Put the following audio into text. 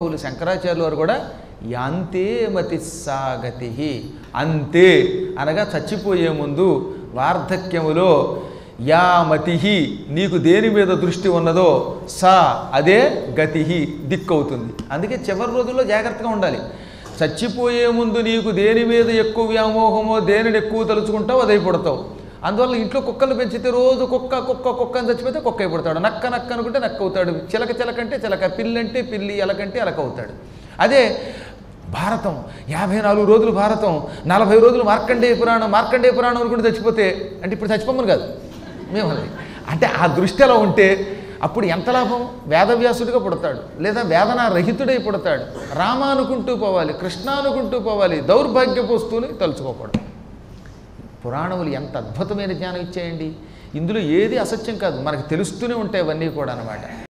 మహానుభావులు శంకరాచార్యులు వారు కూడా యాంతే మతి సాగతి అంతే అనగా చచ్చిపోయే ముందు వార్ధక్యములో యా మతి నీకు దేని మీద దృష్టి ఉన్నదో సా అదే గతి దిక్కవుతుంది అందుకే చివరి రోజుల్లో జాగ్రత్తగా ఉండాలి చచ్చిపోయే ముందు నీకు దేని మీద ఎక్కువ వ్యామోహమో దేనిని ఎక్కువ తలుచుకుంటావు అది అయిపోతావు అందువల్ల ఇంట్లో కుక్కలు పెంచితే రోజు కుక్క కుక్క కుక్క అని చచ్చిపోతే కుక్క అయిపోతాడు నక్క నక్క అనుకుంటే నక్క అవుతాడు చిలక చిలక అంటే చిలక పిల్లి అంటే పిల్లి ఎలకంటే ఎలక అవుతాడు అదే భారతం యాభై నాలుగు రోజులు భారతం నలభై రోజులు మార్కండేయ పురాణం మార్కండేయ పురాణం అనుకుంటే చచ్చిపోతే అంటే ఇప్పుడు చచ్చిపోమని కాదు మేము అనేది. అంటే ఆ దృష్టి అలా ఉంటే అప్పుడు ఎంత లాభం వేదవ్యాసుడిగా పుడతాడు లేదా వేదన రహితుడై పుడతాడు రామ అనుకుంటూ పోవాలి కృష్ణ అనుకుంటూ పోవాలి దౌర్భాగ్యపు వస్తువుని తలుచుకోకూడదు పురాణములు ఎంత అద్భుతమైన జ్ఞానం ఇచ్చేయండి ఇందులో ఏది అసత్యం కాదు మనకు తెలుస్తూనే ఉంటాయి అవన్నీ కూడా అన్నమాట